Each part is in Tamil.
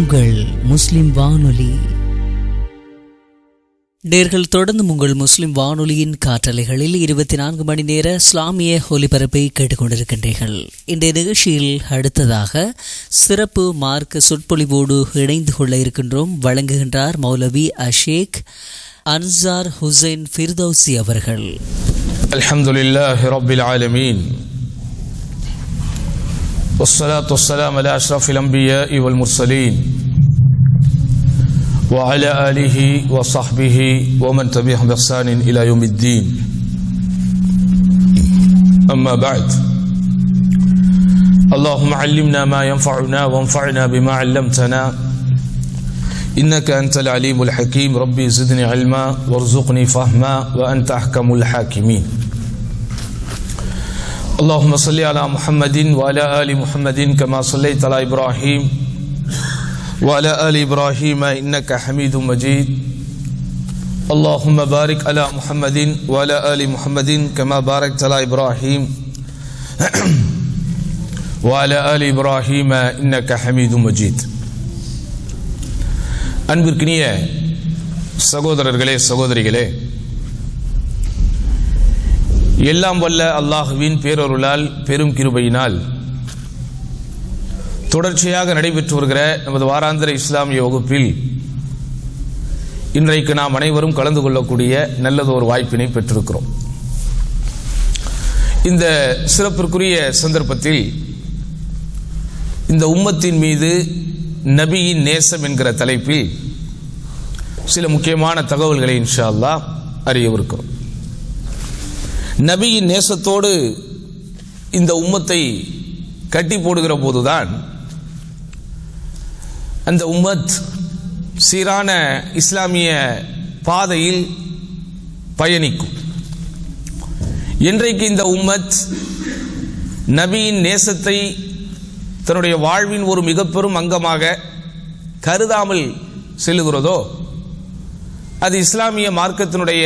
உங்கள் முஸ்லிம் வானொலி நேர்கள் தொடர்ந்து உங்கள் முஸ்லிம் வானொலியின் காற்றலைகளில் இருபத்தி நான்கு மணி நேர இஸ்லாமிய ஒலிபரப்பை கேட்டுக்கொண்டிருக்கின்றீர்கள் இந்த நிகழ்ச்சியில் அடுத்ததாக சிறப்பு மார்க்க சொற்பொழிவோடு இணைந்து கொள்ள இருக்கின்றோம் வழங்குகின்றார் மௌலவி அஷேக் அன்சார் ஹுசைன் ஃபிர்தௌசி அவர்கள் الحمد لله رب العالمين والصلاة والسلام على أشرف الأنبياء والمرسلين وعلى آله وصحبه ومن تبعهم بإحسان إلى يوم الدين أما بعد اللهم علمنا ما ينفعنا وانفعنا بما علمتنا إنك أنت العليم الحكيم ربي زدني علما وارزقني فهما وأنت أحكم الحاكمين اللهم صل على محمد وعلى آل محمد كما صليت على إبراهيم وعلى آل إبراهيم إنك حميد مجيد اللهم بارك على محمد وعلى آل محمد كما باركت على إبراهيم وعلى آل إبراهيم إنك حميد مجيد அன்பிற்கினிய சகோதரர்களே சகோதரிகளே எல்லாம் வல்ல அல்லாஹுவின் பேரொருளால் பெரும் கிருபையினால் தொடர்ச்சியாக நடைபெற்று வருகிற நமது வாராந்திர இஸ்லாமிய வகுப்பில் இன்றைக்கு நாம் அனைவரும் கலந்து கொள்ளக்கூடிய நல்லதொரு வாய்ப்பினை பெற்றிருக்கிறோம் இந்த சிறப்பிற்குரிய சந்தர்ப்பத்தில் இந்த உம்மத்தின் மீது நபியின் நேசம் என்கிற தலைப்பில் சில முக்கியமான தகவல்களை இன்ஷா அல்லாஹ் அறியவிருக்கிறோம் நபியின் நேசத்தோடு இந்த உம்மத்தை கட்டி போடுகிற போதுதான் அந்த உம்மத் சீரான இஸ்லாமிய பாதையில் பயணிக்கும் இன்றைக்கு இந்த உம்மத் நபியின் நேசத்தை தன்னுடைய வாழ்வின் ஒரு மிக பெரும் அங்கமாக கருதாமல் செல்லுகிறதோ அது இஸ்லாமிய மார்க்கத்தினுடைய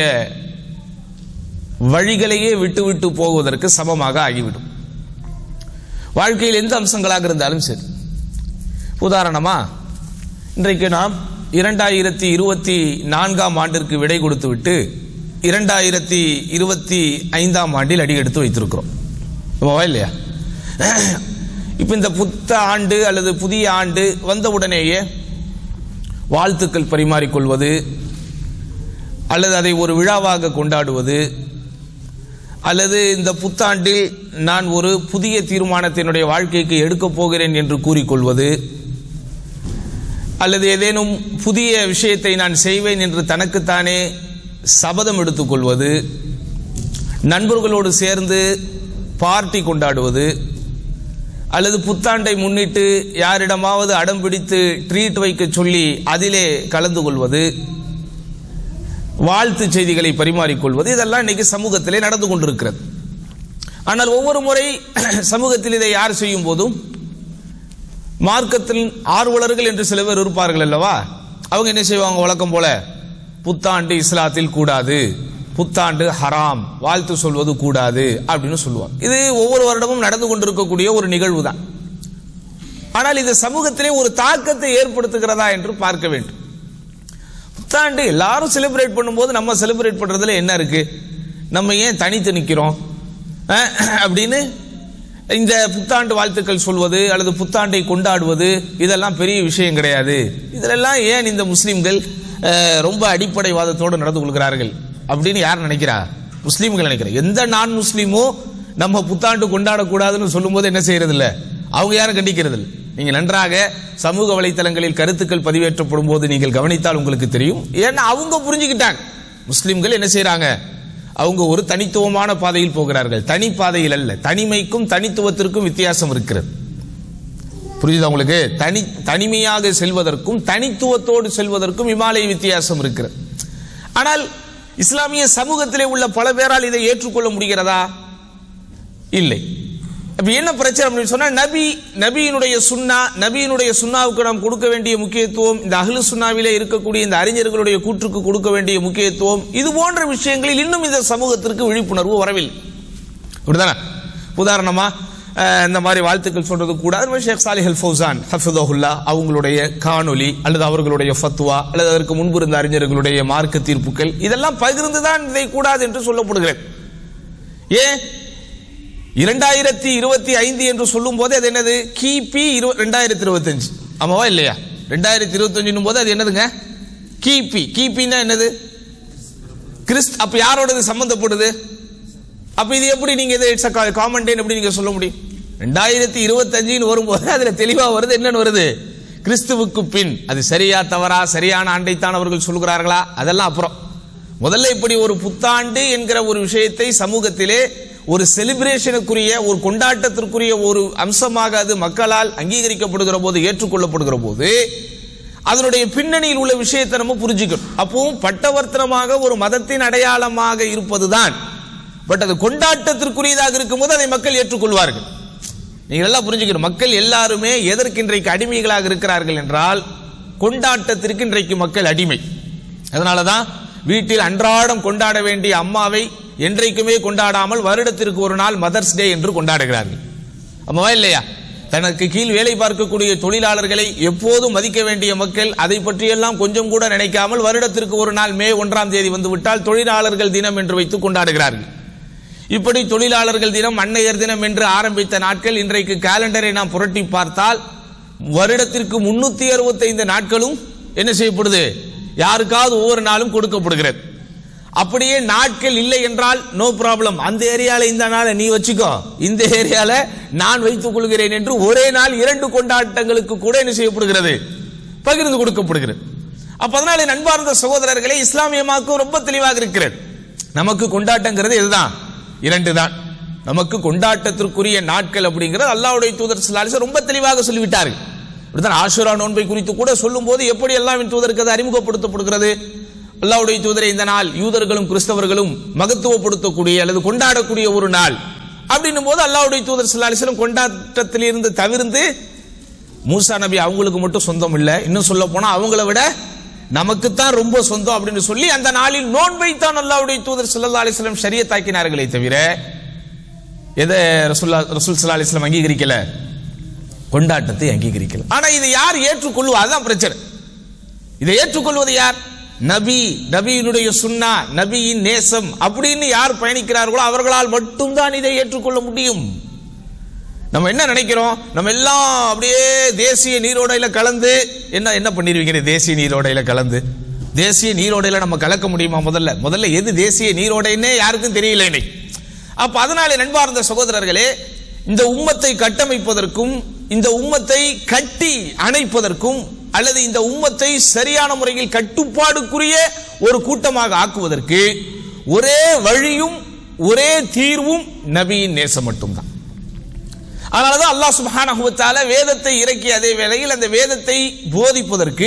வழிகளையே விட்டுவிட்டு போவதற்கு சமமாக ஆகிவிடும் வாழ்க்கையில் எந்த அம்சங்களாக இருந்தாலும் சரி உதாரணமா இன்றைக்கு நாம் இரண்டாயிரத்தி இருபத்தி நான்காம் ஆண்டிற்கு விடை கொடுத்து விட்டு இரண்டாயிரத்தி இருபத்தி ஐந்தாம் ஆண்டில் அடி எடுத்து வைத்திருக்கிறோம் இல்லையா இப்ப இந்த புத்த ஆண்டு அல்லது புதிய ஆண்டு வந்தவுடனேயே வாழ்த்துக்கள் பரிமாறிக்கொள்வது அல்லது அதை ஒரு விழாவாக கொண்டாடுவது அல்லது இந்த புத்தாண்டில் நான் ஒரு புதிய தீர்மானத்தினுடைய வாழ்க்கைக்கு எடுக்கப் போகிறேன் என்று கூறிக்கொள்வது அல்லது ஏதேனும் புதிய விஷயத்தை நான் செய்வேன் என்று தனக்குத்தானே சபதம் எடுத்துக்கொள்வது நண்பர்களோடு சேர்ந்து பார்ட்டி கொண்டாடுவது அல்லது புத்தாண்டை முன்னிட்டு யாரிடமாவது அடம் பிடித்து ட்ரீட் வைக்க சொல்லி அதிலே கலந்து கொள்வது வாழ்த்து செய்திகளை பரிமாறிக்கொள்வது இதெல்லாம் இன்னைக்கு சமூகத்திலே நடந்து கொண்டிருக்கிறது ஆனால் ஒவ்வொரு முறை சமூகத்தில் இதை யார் செய்யும் போதும் மார்க்கத்தில் ஆர்வலர்கள் என்று சில பேர் இருப்பார்கள் அல்லவா அவங்க என்ன செய்வாங்க வழக்கம் போல புத்தாண்டு இஸ்லாத்தில் கூடாது புத்தாண்டு ஹராம் வாழ்த்து சொல்வது கூடாது அப்படின்னு சொல்லுவாங்க இது ஒவ்வொரு வருடமும் நடந்து கொண்டிருக்கக்கூடிய ஒரு நிகழ்வு தான் ஆனால் இது சமூகத்திலே ஒரு தாக்கத்தை ஏற்படுத்துகிறதா என்று பார்க்க வேண்டும் புத்தாண்டு எல்லாரும் செலிப்ரேட் பண்ணும்போது நம்ம செலிப்ரேட் பண்றதுல என்ன இருக்கு நம்ம ஏன் தனித்து நிற்கிறோம் அப்படின்னு இந்த புத்தாண்டு வாழ்த்துக்கள் சொல்வது அல்லது புத்தாண்டை கொண்டாடுவது இதெல்லாம் பெரிய விஷயம் கிடையாது இதிலெல்லாம் ஏன் இந்த முஸ்லிம்கள் ரொம்ப அடிப்படைவாதத்தோடு நடந்து கொள்கிறார்கள் அப்படின்னு யார் நினைக்கிறா முஸ்லீம்கள் நினைக்கிறேன் எந்த நான் முஸ்லீமோ நம்ம புத்தாண்டு கொண்டாடக்கூடாதுன்னு சொல்லும் போது என்ன செய்யறது இல்ல அவங்க யாரும் கண்டிக்கிறது இல்லை நீங்க நன்றாக சமூக வலைத்தளங்களில் கருத்துக்கள் பதிவேற்றப்படும் போது நீங்கள் கவனித்தால் உங்களுக்கு தெரியும் ஏன்னா அவங்க புரிஞ்சுக்கிட்டாங்க முஸ்லிம்கள் என்ன செய்யறாங்க அவங்க ஒரு தனித்துவமான பாதையில் போகிறார்கள் தனி பாதையில் அல்ல தனிமைக்கும் தனித்துவத்திற்கும் வித்தியாசம் இருக்கிறது புரியுதா உங்களுக்கு தனி தனிமையாக செல்வதற்கும் தனித்துவத்தோடு செல்வதற்கும் இமாலய வித்தியாசம் இருக்கிறது ஆனால் இஸ்லாமிய சமூகத்திலே உள்ள பல பேரால் இதை ஏற்றுக்கொள்ள முடிகிறதா இல்லை அப்ப என்ன பிரச்சனை அப்படின்னு சொன்னா நபி நபியினுடைய சுன்னா நபியினுடைய சுன்னாவுக்கு நாம் கொடுக்க வேண்டிய முக்கியத்துவம் இந்த அகலு சுன்னாவிலே இருக்கக்கூடிய இந்த அறிஞர்களுடைய கூற்றுக்கு கொடுக்க வேண்டிய முக்கியத்துவம் இது போன்ற விஷயங்களில் இன்னும் இந்த சமூகத்திற்கு விழிப்புணர்வு வரவில்லை அப்படிதானே உதாரணமா அஹ், இந்த மாதிரி வாழ்த்துக்கள் சொல்றது கூடாது ஷேக் சாலிஹல் ஃபௌசான் ஹஃபிதஹுல்லா அவங்களுடைய காணொலி அல்லது அவர்களுடைய ஃபத்வா அல்லது அதற்கு முன்பு இருந்த அறிஞர்களுடைய மார்க்க தீர்ப்புகள் இதெல்லாம் பகிர்ந்துதான் இதை கூடாது என்று சொல்லப்படுகிறது ஏன் இரண்டாயிரத்தி இருபத்தி ஐந்து என்று சொல்லும் போது அது என்னது கிபி ரெண்டாயிரத்தி இருபத்தஞ்சு ஆமாவா இல்லையா ரெண்டாயிரத்தி இருபத்தஞ்சுன்னு போது அது என்னதுங்க கிபி கிபின்னா என்னது கிறிஸ்த் அப்ப யாரோடது சம்பந்தப்படுது அப்ப இது எப்படி நீங்க இது இட்ஸ் காமன் டேன் எப்படி நீங்க சொல்ல முடியும் ரெண்டாயிரத்தி இருபத்தஞ்சுன்னு வரும்போது அதுல தெளிவா வருது என்னன்னு வருது கிறிஸ்துவுக்கு பின் அது சரியா தவறா சரியான ஆண்டைத்தான் அவர்கள் சொல்கிறார்களா அதெல்லாம் அப்புறம் முதல்ல இப்படி ஒரு புத்தாண்டு என்கிற ஒரு விஷயத்தை சமூகத்திலே ஒரு செலிப்ரேஷனுக்குரிய ஒரு கொண்டாட்டத்திற்குரிய ஒரு அம்சமாக அது மக்களால் அங்கீகரிக்கப்படுகிற போது ஏற்றுக்கொள்ளப்படுகிற போது அதனுடைய பின்னணியில் உள்ள விஷயத்தை நம்ம புரிஞ்சுக்கணும் அப்பவும் பட்டவர்த்தனமாக ஒரு மதத்தின் அடையாளமாக இருப்பதுதான் பட் அது கொண்டாட்டத்திற்குரியதாக இருக்கும்போது அதை மக்கள் ஏற்றுக்கொள்வார்கள் நீங்கள் எல்லாம் புரிஞ்சுக்கணும் மக்கள் எல்லாருமே எதற்கு இன்றைக்கு அடிமைகளாக இருக்கிறார்கள் என்றால் கொண்டாட்டத்திற்கு இன்றைக்கு மக்கள் அடிமை அதனாலதான் வீட்டில் அன்றாடம் கொண்டாட வேண்டிய அம்மாவை என்றைக்குமே கொண்டாடாமல் வருடத்திற்கு ஒரு நாள் மதர்ஸ் டே என்று கொண்டாடுகிறார்கள் அம்மாவா இல்லையா தனக்கு கீழ் வேலை பார்க்கக்கூடிய தொழிலாளர்களை எப்போதும் மதிக்க வேண்டிய மக்கள் அதை பற்றியெல்லாம் கொஞ்சம் கூட நினைக்காமல் வருடத்திற்கு ஒரு நாள் மே ஒன்றாம் தேதி வந்துவிட்டால் தொழிலாளர்கள் தினம் என்று வைத்து கொண்டாடுகிறார்கள் இப்படி தொழிலாளர்கள் தினம் அன்னையர் தினம் என்று ஆரம்பித்த நாட்கள் இன்றைக்கு காலண்டரை நாம் புரட்டி பார்த்தால் வருடத்திற்கு முன்னூத்தி அறுபத்தைந்து நாட்களும் என்ன செய்யப்படுது யாருக்காவது ஒவ்வொரு நாளும் கொடுக்கப்படுகிறது அப்படியே நாட்கள் இல்லை என்றால் நோ ப்ராப்ளம் அந்த ஏரியால இந்த நாளை நீ வச்சுக்கோ இந்த ஏரியால நான் வைத்துக் கொள்கிறேன் என்று ஒரே நாள் இரண்டு கொண்டாட்டங்களுக்கு கூட என்ன செய்யப்படுகிறது பகிர்ந்து கொடுக்கப்படுகிறது அப்ப அதனால நண்பார்ந்த சகோதரர்களே இஸ்லாமியமாக்கும் ரொம்ப தெளிவாக இருக்கிறது நமக்கு கொண்டாட்டங்கிறது இதுதான் இரண்டு தான் நமக்கு கொண்டாட்டத்திற்குரிய நாட்கள் அப்படிங்கிறது அல்லாஹ்வுடைய தூதர் ஸல்லல்லாஹு அலைஹி வஸல்லம் ரொம்ப தெளிவாக சொல்லிவிட்டார்கள் இப்படித்தான் ஆஷுரா நோன்பை குறித்து கூட சொல்லும்போது எப்படி அல்லாஹ்வின் தூதருக்கு அது அறிமுகப்படுத்தப்படுகிறது அல்லாஹ்வுடைய தூதரை இந்த நாள் யூதர்களும் கிறிஸ்தவர்களும் மகத்துவப்படுத்தக்கூடிய அல்லது கொண்டாடக்கூடிய ஒரு நாள் அப்படின்னும் போது அல்லாஹ்வுடைய தூதர் ஸல்லல்லாஹு அலைஹி வஸல்லம் கொண்டாட்டத்திலிருந்து தவிர்த்து மூசா நபி அவங்களுக்கு மட்டும் சொந்தம் இல்லை இன்னும் சொல்ல போனா அவங்கள விட நமக்குத்தான் ரொம்ப சொந்தம் அப்படின்னு சொல்லி அந்த நாளில் நோன்பை தான் அல்லாஹ்வுடைய தூதர் ஸல்லல்லாஹு அலைஹி வஸல்லம் ஷரியத்தாக்கினார்களே தவிர எதை ரசூல்லா ரசூல் ஸல்லல்லாஹு அலைஹி வஸல்லம் அங்கீகரிக்கல கொண்டாட்டத்தை அங்கீகரிக்கல ஆனா இதை யார் ஏற்றுக்கொள்ளுவா அதுதான் பிரச்சனை இதை ஏற்றுக்கொள்வது யார் நபி நபியினுடைய சுன்னா நபியின் நேசம் அப்படின்னு யார் பயணிக்கிறார்களோ அவர்களால் மட்டும்தான் இதை ஏற்றுக்கொள்ள முடியும் நம்ம என்ன நினைக்கிறோம் நம்ம எல்லாம் அப்படியே தேசிய நீரோடையில கலந்து என்ன என்ன பண்ணிருவீங்க தேசிய நீரோடையில கலந்து தேசிய நீரோடையில நம்ம கலக்க முடியுமா முதல்ல முதல்ல எது தேசிய நீரோடைன்னே யாருக்கும் தெரியல இன்னைக்கு அப்ப அதனாலே நண்பார்ந்த சகோதரர்களே இந்த உம்மத்தை கட்டமைப்பதற்கும் இந்த உம்மத்தை கட்டி அணைப்பதற்கும் அல்லது இந்த உம்மத்தை சரியான முறையில் கட்டுப்பாடுக்குரிய ஒரு கூட்டமாக ஆக்குவதற்கு ஒரே வழியும் ஒரே தீர்வும் நபியின் நேசம் மட்டும்தான் அதனாலதான் அல்லாஹ் சுப்ஹானஹு வ தஆலா வேதத்தை இறக்கிய அதே வேளையில் அந்த வேதத்தை போதிப்பதற்கு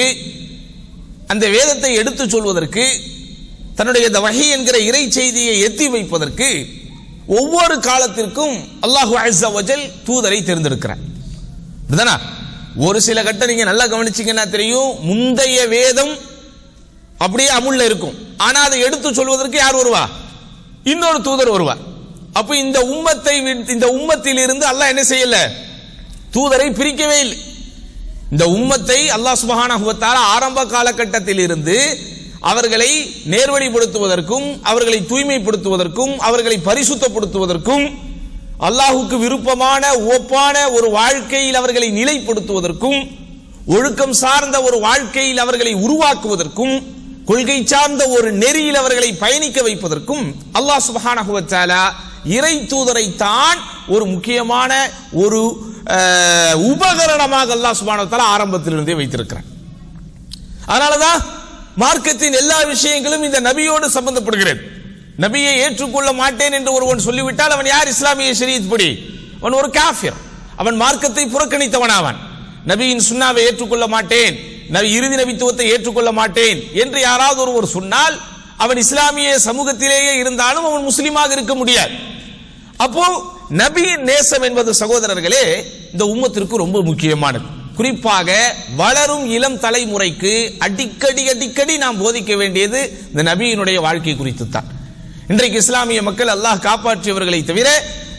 அந்த வேதத்தை எடுத்துச் சொல்வதற்கு தன்னுடைய இந்த வஹி என்கிற இறை செய்தியை எத்தி வைப்பதற்கு ஒவ்வொரு காலத்திற்கும் அல்லாஹு அஸ்ஸ வஜல் தூதரை தேர்ந்தெடுக்கிறார் இதுதானா ஒரு சில கட்டம் நீங்க நல்லா கவனிச்சீங்கன்னா தெரியும் முந்தைய வேதம் அப்படியே அமுல்ல இருக்கும் ஆனா அதை எடுத்து சொல்வதற்கு யார் வருவா இன்னொரு தூதர் வருவார் அப்ப இந்த உம்மத்தை விட்டு- இந்த உம்மத்தில் இருந்து அல்லாஹ் என்ன செய்யல தூதரை பிரிக்கவே இல்லை இந்த உம்மத்தை அல்லாஹ் சுபஹானஹு வ தஆலா ஆரம்ப காலகட்டத்தில் இருந்து அவர்களை நேர்வழிப்படுத்துவதற்கும் அவர்களை தூய்மைப்படுத்துவதற்கும் அவர்களை பரிசுத்தப்படுத்துவதற்கும் அல்லாஹுக்கு விருப்பமான ஒப்பான ஒரு வாழ்க்கையில் அவர்களை நிலைப்படுத்துவதற்கும் ஒழுக்கம் சார்ந்த ஒரு வாழ்க்கையில் அவர்களை உருவாக்குவதற்கும் கொள்கை சார்ந்த ஒரு நெறியில் அவர்களை பயணிக்க வைப்பதற்கும் அல்லாஹ் சுப்ஹானஹு வ தஆலா இறை தூதரை தான் ஒரு முக்கியமான ஒரு அஹ், உபகரணமாக அல்லாஹ் சுப்ஹானஹு வ தஆலா ஆரம்பத்திலிருந்தே வைத்திருக்கிறான் அதனாலதான் மார்க்கத்தின் எல்லா விஷயங்களும் இந்த நபியோடு சம்பந்தப்படுகிறது நபியை ஏற்றுக்கொள்ள மாட்டேன் என்று ஒருவன் சொல்லிவிட்டால் அவன் யார் இஸ்லாமிய ஷரீத் படி அவன் ஒரு காஃபிர் அவன் மார்க்கத்தை புறக்கணித்தவன் அவன் நபியின் சுன்னாவை ஏற்றுக்கொள்ள மாட்டேன் நபி இறுதி நபித்துவத்தை ஏற்றுக்கொள்ள மாட்டேன் என்று யாராவது ஒருவர் சொன்னால் அவன் இஸ்லாமிய சமூகத்திலேயே இருந்தாலும் அவன் முஸ்லீமாக இருக்க முடியாது அப்போ நபியின் நேசம் என்பது சகோதரர்களே இந்த உம்மத்திற்கு ரொம்ப முக்கியமானது குறிப்பாக வளரும் இளம் தலைமுறைக்கு அடிக்கடி அடிக்கடி நாம் போதிக்க வேண்டியது இந்த நபியினுடைய வாழ்க்கை குறித்து தான் இன்றைக்கு இஸ்லாமிய மக்கள் அல்லாஹ் காப்பாற்றியவர்களை தவிர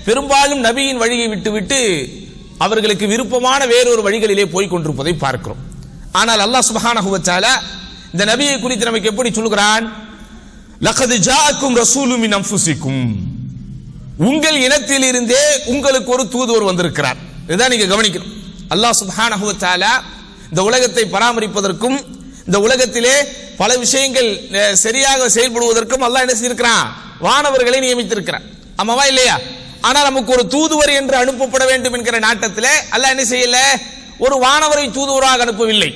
பெரும்பாலும் நபியின் வழியை விட்டுவிட்டு அவர்களுக்கு விருப்பமான வேறொரு வழிகளிலே போய் கொண்டிருப்பதை பார்க்கிறோம் ஆனால் அல்லாஹ் சுப்ஹானஹு வ தஆலா இந்த நபியை குறித்து நமக்கு எப்படி சொல்கிறான் லகது ஜாஅக்கும் ரசூலும் மின் அன்ஃபுசிக்கும் உங்கள் இனத்தில் இருந்தே உங்களுக்கு ஒரு தூதுவர் வந்திருக்கிறார் இதுதான் நீங்க கவனிக்கணும் அல்லாஹ் சுப்ஹானஹு வ தஆலா இந்த உலகத்தை பராமரிப்பதற்கும் இந்த உலகத்திலே பல விஷயங்கள் அஹ், சரியாக செயல்படுவதற்கும் அல்லாஹ் என்ன செய்திருக்கிறான் வானவர்களை நியமித்திருக்கிறான் ஆமாவா இல்லையா ஆனால் நமக்கு ஒரு தூதுவர் என்று அனுப்பப்பட வேண்டும் என்கிற நாட்டத்திலே அல்லாஹ் என்ன செய்யல ஒரு வானவரை தூதுவராக அனுப்பவில்லை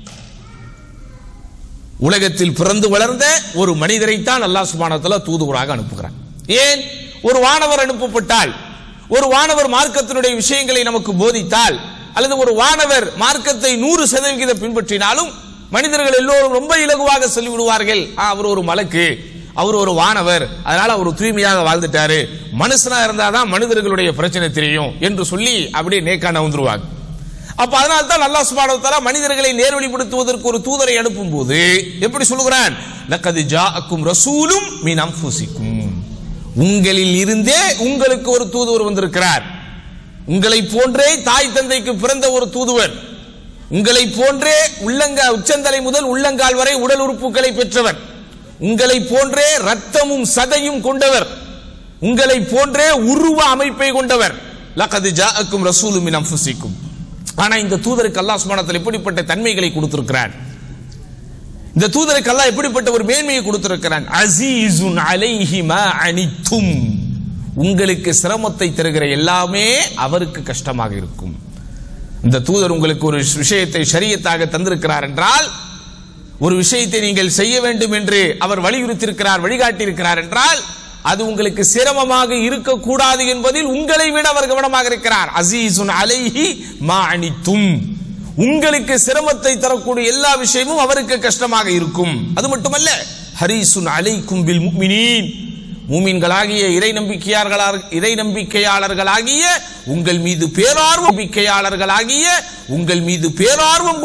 உலகத்தில் பிறந்து வளர்ந்த ஒரு மனிதரைத்தான் அல்லாஹ் சுபானத்துல தூதுவராக அனுப்புகிறான் ஏன் ஒரு வானவர் அனுப்பப்பட்டால் ஒரு வானவர் மார்க்கத்தினுடைய விஷயங்களை நமக்கு போதித்தால் அல்லது ஒரு வானவர் மார்க்கத்தை நூறு சதவிகிதம் பின்பற்றினாலும் மனிதர்கள் எல்லோரும் ரொம்ப இலகுவாக சொல்லிவிடுவார்கள் "ஆ, அவர் ஒரு மலக்கு அவர் ஒரு வானவர் அதனால அவர் தூய்மையாக வாழ்ந்துட்டாரு மனுஷனா இருந்தாதான் மனிதர்களுடைய பிரச்சனை தெரியும் என்று சொல்லி அப்படியே நேக்கான வந்துருவாங்க அப்ப அதனால தான் அல்லாஹ் சுப்ஹானஹு வ தஆலா மனிதர்களை நேர்வழிப்படுத்துவதற்கு ஒரு தூதரை அனுப்பும்போது எப்படி சொல்லுகிறான் லக்கது ஜாஅக்கும் ரசூலும் மின் அன்ஃபுசிக்கும் உங்களில் இருந்தே உங்களுக்கு ஒரு தூதுவர் வந்திருக்கிறார் உங்களை போன்றே தாய் தந்தைக்கு பிறந்த ஒரு தூதுவர் உங்களை போன்றே உள்ளங்க உச்சந்தலை முதல் உள்ளங்கால் வரை உடல் உறுப்புகளை பெற்றவர் உங்களை போன்றே ரத்தமும் சதையும் கொண்டவர் உங்களை போன்றே உருவ அமைப்பை கொண்டவர் லக்கது ஜாஅக்கும் ரசூலும் மின் அன்ஃபுசிக்கும் ஆனா இந்த தூதருக்கு அல்லாஹ் சுப்ஹானஹு எப்படிப்பட்ட தன்மைகளை கொடுத்திருக்கிறான் இந்த தூதருக்கு அல்லாஹ் எப்படிப்பட்ட ஒரு மேன்மையை கொடுத்திருக்கிறான் அசீசுன் அலைஹி மா அனித்தும் உங்களுக்கு சிரமத்தை தருகிற எல்லாமே அவருக்கு கஷ்டமாக இருக்கும் இந்த தூதர் உங்களுக்கு ஒரு விஷயத்தை ஷரியத்தாக தந்திருக்கிறார் என்றால் ஒரு விஷயத்தை நீங்கள் செய்ய வேண்டும் என்று அவர் வலியுறுத்தியிருக்கிறார் வழிகாட்டியிருக்கிறார் என்றால் அது உங்களுக்கு சிரமமாக இருக்கக்கூடாது என்பதில் உங்களை விட அவர் கவனமாக இருக்கிறார் அசீசுன் அலைஹி மா அனித்தும் உங்களுக்கு சிரமத்தை தரக்கூடிய எல்லா விஷயமும் அவருக்கு கஷ்டமாக இருக்கும் அது மட்டுமல்ல ஹரிசுன் அலைக்கும் பில் முக்மினீன் மூமின்களாகிய இறை நம்பிக்கையாளர்களார் இறை நம்பிக்கையாளர்களாகிய உங்கள் மீது பேரார்வம் நம்பிக்கையாளர்களாகிய உங்கள் மீது பேரார்வம்